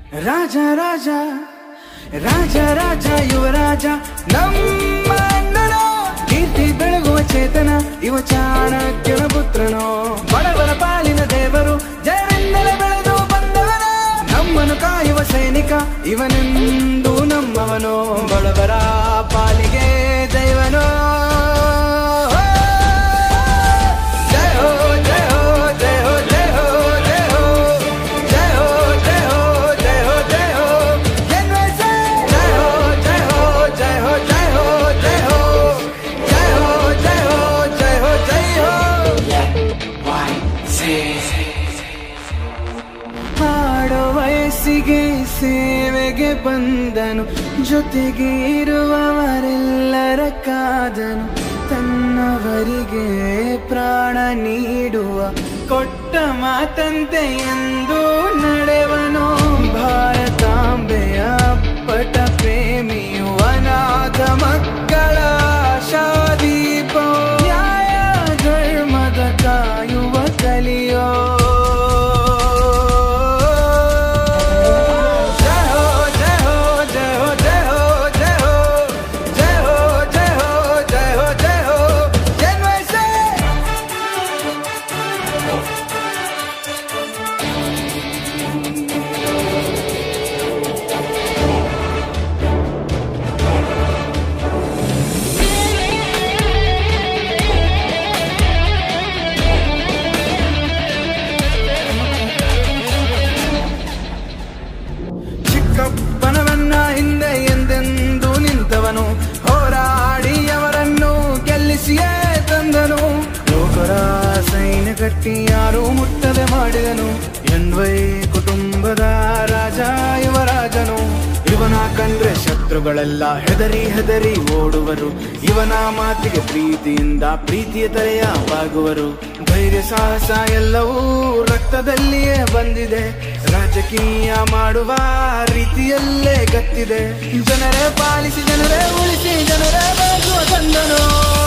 ರಾಜ ರಾಜ ರಾಜ ರಾಜ ಯುವರಾಜ ನಮ್ಮ ಅಣ್ಣನೋ ಕೀರ್ತಿ ಬೆಳಗುವ ಚೇತನ ಇವ ಚಾಣಕ್ಯನ ಪುತ್ರನೋ ಬಡವರ ಪಾಲಿನ ದೇವರು ಜಯರಿಂದಲೇ ಬೆಳೆದು ಬಂದವನು ನಮ್ಮನ್ನು ಕಾಯುವ ಸೈನಿಕ ಇವನೆಂದು ನಮ್ಮವನು ಬಡವರ ಪಾಲಿಗೆ ದೈವನೋ ಜಯ ಹೋ ಜಯ ಹೋ ಜಯ ಹೋ ಜಯ ಹೋ ಜಯ ಹೋ ಜಯ ಹೋ ಜಯ ಹೋ ಜಯ ಹೋ ಜಯ ಹೋ NYC ಜಯ ಹೋ ಜಯ ಹೋ ಜಯ ಹೋ ಜಯ ಹೋ ಜಯ ಹೋ ಜಯ ಹೋ ಜಯ ಹೋ ಜಯ ಹೋ ಜಯ ಹೋ ಮಾಡೋ ವಯಸ್ಸಿಗೆ ಸೇವೆಗೆ ಬಂದನು ಜೊತೆಗೆ ಇರುವವರೆಲ್ಲರ ಕಾದನು ತನ್ನವರಿಗೆ ಪ್ರಾಣ ನೀಡುವ ಕೊಟ್ಟ ಮಾತಂತೆ ಎಂದು ನಡೆವನು ಭಾರತಾಂಬೆಯ ಪಟ ಪ್ರೇಮಿಯು ಅನಾಥ ಮಕ್ಕಳ ಆಶಾದೀಪ ನ್ಯಾಯ ಧರ್ಮದ ಕಾಯುವ ಕಲಿಯೋ ಜಯ ಹೋ ಜಯ ಹೋ ಜಯ ಹೋ ಜಯ ಹೋ ಜಯ ಹೋ ಜಯ ಹೋ ಜಯ ಹೋ ಜಯ ಹೋ ಜಯ ಹೋ NYC ಚಿಕ್ಕಪ್ಪನವನ್ನ ಹಿಂದೆ ಎಂದೆಂದು ನಿಂತವನು ಹೋರಾಡಿ ಅವರನ್ನು ಗೆಲ್ಲಿಸಿಯೇ ತಂದನು ಲೋಕರ ಸೈನ್ಯ ಕಟ್ಟಿ ಯಾರು ಮುಟ್ಟದೆ ಮಾಡಿದನು ಎನ್ವೈ ಕುಟುಂಬದ ರಾಜ ಯುವರಾಜನು ಇವನ ಕಂಡ್ರೆ ಶತ್ರುಗಳೆಲ್ಲ ಹೆದರಿ ಹೆದರಿ ಓಡುವರು ಇವನ ಮಾತಿಗೆ ಪ್ರೀತಿಯಿಂದ ಪ್ರೀತಿಯ ತಲೆಯ ಬಾಗುವರು ಧೈರ್ಯ ಸಾಹಸ ಎಲ್ಲವೂ ರಕ್ತದಲ್ಲಿಯೇ ಬಂದಿದೆ ರಾಜಕೀಯ ಮಾಡುವ ರೀತಿಯಲ್ಲೇ ಗತ್ತಿದೆ ಜನರೇ ಪಾಲಿಸಿ ಜನರೇ ಉಳಿಸಿ ಜನರೇ ಬಾಗುವ ತಂದನು